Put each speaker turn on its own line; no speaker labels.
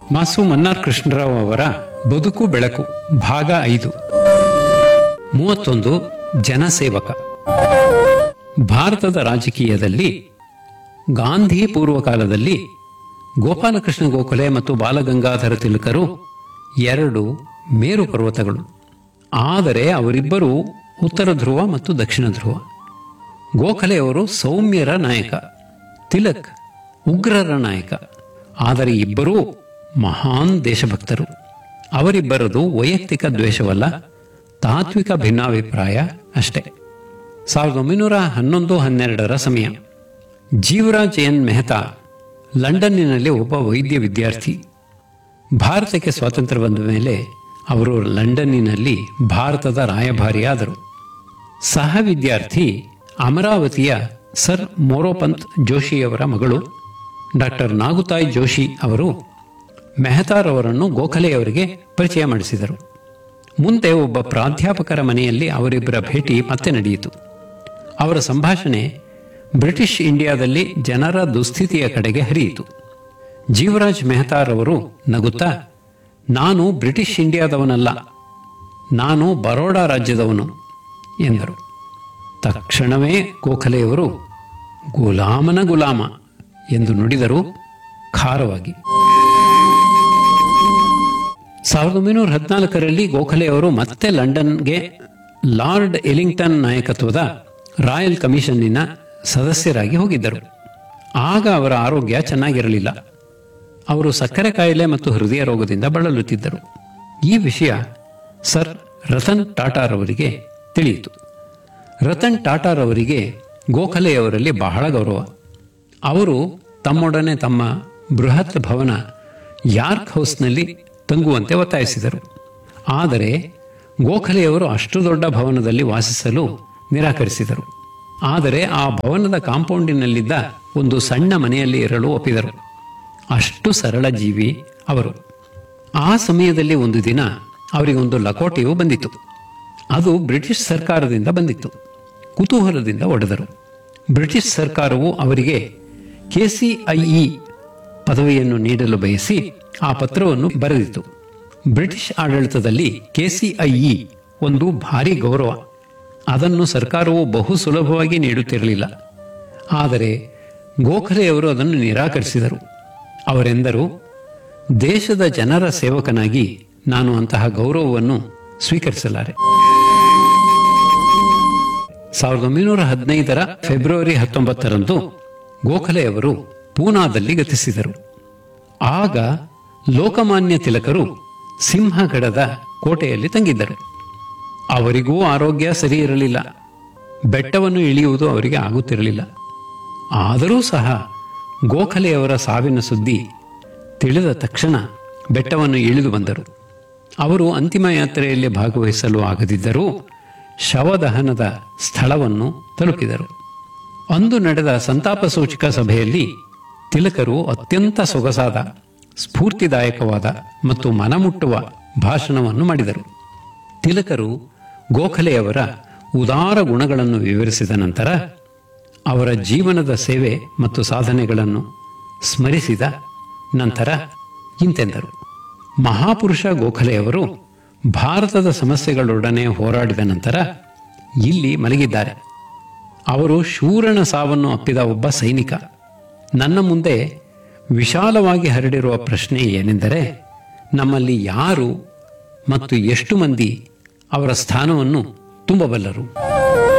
ಮಾಸು ಮನ್ನಾರ್ ಕೃಷ್ಣರಾವ್ ಅವರ ಬದುಕು ಬೆಳಕು ಭಾಗ ಐದು ಮೂವತ್ತೊಂದು ಜನಸೇವಕ ಭಾರತದ ರಾಜಕೀಯದಲ್ಲಿ ಗಾಂಧಿ ಪೂರ್ವಕಾಲದಲ್ಲಿ ಗೋಪಾಲಕೃಷ್ಣ ಗೋಖಲೆ ಮತ್ತು ಬಾಲಗಂಗಾಧರ ತಿಲಕರು ಎರಡು ಮೇರು ಪರ್ವತಗಳು ಆದರೆ ಅವರಿಬ್ಬರು ಉತ್ತರ ಧ್ರುವ ಮತ್ತು ದಕ್ಷಿಣ ಧ್ರುವ ಗೋಖಲೆಯವರು ಸೌಮ್ಯರ ನಾಯಕ ತಿಲಕ್ ಉಗ್ರರ ನಾಯಕ ಆದರೆ ಇಬ್ಬರೂ ಮಹಾನ್ ದೇಶಭಕ್ತರು ಅವರಿಬ್ಬರದು ವೈಯಕ್ತಿಕ ದ್ವೇಷವಲ್ಲ ತಾತ್ವಿಕ ಭಿನ್ನಾಭಿಪ್ರಾಯ ಅಷ್ಟೇ ಸಾವಿರದ ಒಂಬೈನೂರ ಹನ್ನೊಂದು ಹನ್ನೆರಡರ ಸಮಯ ಜೀವರಾಜ್ ಎನ್ ಮೆಹ್ತಾ ಲಂಡನ್ನಿನಲ್ಲಿ ಒಬ್ಬ ವೈದ್ಯ ವಿದ್ಯಾರ್ಥಿ ಭಾರತಕ್ಕೆ ಸ್ವಾತಂತ್ರ್ಯ ಬಂದ ಮೇಲೆ ಅವರು ಲಂಡನ್ನಿನಲ್ಲಿ ಭಾರತದ ರಾಯಭಾರಿಯಾದರು ಸಹ ವಿದ್ಯಾರ್ಥಿ ಅಮರಾವತಿಯ ಸರ್ ಮೋರೋಪಂತ್ ಜೋಶಿಯವರ ಮಗಳು ಡಾಕ್ಟರ್ ನಾಗುತಾಯ್ ಜೋಶಿ ಅವರು ಮೆಹತಾರವರನ್ನು ಗೋಖಲೆಯವರಿಗೆ ಪರಿಚಯ ಮಾಡಿಸಿದರು ಮುಂದೆ ಒಬ್ಬ ಪ್ರಾಧ್ಯಾಪಕರ ಮನೆಯಲ್ಲಿ ಅವರಿಬ್ಬರ ಭೇಟಿ ಮತ್ತೆ ನಡೆಯಿತು ಅವರ ಸಂಭಾಷಣೆ ಬ್ರಿಟಿಷ್ ಇಂಡಿಯಾದಲ್ಲಿ ಜನರ ದುಸ್ಥಿತಿಯ ಕಡೆಗೆ ಹರಿಯಿತು ಜೀವರಾಜ್ ಮೆಹತಾರವರು ನಗುತ್ತಾ ನಾನು ಬ್ರಿಟಿಷ್ ಇಂಡಿಯಾದವನಲ್ಲ ನಾನು ಬರೋಡಾ ರಾಜ್ಯದವನು ಎಂದರು ತಕ್ಷಣವೇ ಗೋಖಲೆಯವರು ಗುಲಾಮನ ಗುಲಾಮ ಎಂದು ನುಡಿದರು ಖಾರವಾಗಿ ಸಾವಿರದ ಒಂಬೈನೂರ ಹದಿನಾಲ್ಕರಲ್ಲಿ ಗೋಖಲೆಯವರು ಮತ್ತೆ ಲಂಡನ್ಗೆ ಲಾರ್ಡ್ ಎಲಿಂಗ್ಟನ್ ನಾಯಕತ್ವದ ರಾಯಲ್ ಕಮಿಷನ್ನಿನ ಸದಸ್ಯರಾಗಿ ಹೋಗಿದ್ದರು ಆಗ ಅವರ ಆರೋಗ್ಯ ಚೆನ್ನಾಗಿರಲಿಲ್ಲ ಅವರು ಸಕ್ಕರೆ ಕಾಯಿಲೆ ಮತ್ತು ಹೃದಯ ರೋಗದಿಂದ ಬಳಲುತ್ತಿದ್ದರು ಈ ವಿಷಯ ಸರ್ ರತನ್ ಟಾಟಾರ್ ಅವರಿಗೆ ತಿಳಿಯಿತು ರತನ್ ಟಾಟಾರ್ ಅವರಿಗೆ ಗೋಖಲೆಯವರಲ್ಲಿ ಬಹಳ ಗೌರವ ಅವರು ತಮ್ಮೊಡನೆ ತಮ್ಮ ಬೃಹತ್ ಭವನ ಯಾರ್ಕ್ ಹೌಸ್ನಲ್ಲಿ ತಂಗುವಂತೆ ಒತ್ತಾಯಿಸಿದರು ಆದರೆ ಗೋಖಲೆಯವರು ಅಷ್ಟು ದೊಡ್ಡ ಭವನದಲ್ಲಿ ವಾಸಿಸಲು ನಿರಾಕರಿಸಿದರು ಆದರೆ ಆ ಭವನದ ಕಾಂಪೌಂಡಿನಲ್ಲಿದ್ದ ಒಂದು ಸಣ್ಣ ಮನೆಯಲ್ಲಿ ಇರಲು ಒಪ್ಪಿದರು ಅಷ್ಟು ಸರಳ ಜೀವಿ ಅವರು ಆ ಸಮಯದಲ್ಲಿ ಒಂದು ದಿನ ಅವರಿಗೊಂದು ಲಕೋಟೆಯು ಬಂದಿತು ಅದು ಬ್ರಿಟಿಷ್ ಸರ್ಕಾರದಿಂದ ಬಂದಿತ್ತು ಕುತೂಹಲದಿಂದ ಒಡೆದರು ಬ್ರಿಟಿಷ್ ಸರ್ಕಾರವು ಅವರಿಗೆ ಕೆಸಿಐಇ ಪದವಿಯನ್ನು ನೀಡಲು ಬಯಸಿ ಆ ಪತ್ರವನ್ನು ಬರೆದಿತ್ತು ಬ್ರಿಟಿಷ್ ಆಡಳಿತದಲ್ಲಿ ಕೆಸಿಐಇ ಒಂದು ಭಾರಿ ಗೌರವ ಅದನ್ನು ಸರ್ಕಾರವು ಬಹು ಸುಲಭವಾಗಿ ನೀಡುತ್ತಿರಲಿಲ್ಲ ಆದರೆ ಗೋಖಲೆಯವರು ಅದನ್ನು ನಿರಾಕರಿಸಿದರು ಅವರೆಂದರು ದೇಶದ ಜನರ ಸೇವಕನಾಗಿ ನಾನು ಅಂತಹ ಗೌರವವನ್ನು ಸ್ವೀಕರಿಸಲಾರೆ ಸಾವಿರದ ಒಂಬೈನೂರ ಹದಿನೈದರ ಫೆಬ್ರವರಿ ಹತ್ತೊಂಬತ್ತರಂದು ಗೋಖಲೆಯವರು ಪೂನಾದಲ್ಲಿ ಗತಿಸಿದರು ಆಗ ಲೋಕಮಾನ್ಯ ತಿಲಕರು ಸಿಂಹಗಡದ ಕೋಟೆಯಲ್ಲಿ ತಂಗಿದ್ದರು ಅವರಿಗೂ ಆರೋಗ್ಯ ಸರಿ ಇರಲಿಲ್ಲ ಬೆಟ್ಟವನ್ನು ಇಳಿಯುವುದು ಅವರಿಗೆ ಆಗುತ್ತಿರಲಿಲ್ಲ ಆದರೂ ಸಹ ಗೋಖಲೆಯವರ ಸಾವಿನ ಸುದ್ದಿ ತಿಳಿದ ತಕ್ಷಣ ಬೆಟ್ಟವನ್ನು ಇಳಿದು ಬಂದರು ಅವರು ಅಂತಿಮ ಯಾತ್ರೆಯಲ್ಲಿ ಭಾಗವಹಿಸಲು ಆಗದಿದ್ದರೂ ಶವದಹನದ ಸ್ಥಳವನ್ನು ತಲುಪಿದರು ಅಂದು ನಡೆದ ಸಂತಾಪ ಸೂಚಕ ಸಭೆಯಲ್ಲಿ ತಿಲಕರು ಅತ್ಯಂತ ಸೊಗಸಾದ ಸ್ಫೂರ್ತಿದಾಯಕವಾದ ಮತ್ತು ಮನಮುಟ್ಟುವ ಭಾಷಣವನ್ನು ಮಾಡಿದರು ತಿಲಕರು ಗೋಖಲೆಯವರ ಉದಾರ ಗುಣಗಳನ್ನು ವಿವರಿಸಿದ ನಂತರ ಅವರ ಜೀವನದ ಸೇವೆ ಮತ್ತು ಸಾಧನೆಗಳನ್ನು ಸ್ಮರಿಸಿದ ನಂತರ ಇಂತೆಂದರು ಮಹಾಪುರುಷ ಗೋಖಲೆಯವರು ಭಾರತದ ಸಮಸ್ಯೆಗಳೊಡನೆ ಹೋರಾಡಿದ ನಂತರ ಇಲ್ಲಿ ಮಲಗಿದ್ದಾರೆ ಅವರು ಶೂರನ ಸಾವನ್ನು ಅಪ್ಪಿದ ಒಬ್ಬ ಸೈನಿಕ ನನ್ನ ಮುಂದೆ ವಿಶಾಲವಾಗಿ ಹರಡಿರುವ ಪ್ರಶ್ನೆ ಏನೆಂದರೆ ನಮ್ಮಲ್ಲಿ ಯಾರು ಮತ್ತು ಎಷ್ಟು ಮಂದಿ ಅವರ ಸ್ಥಾನವನ್ನು ತುಂಬಬಲ್ಲರು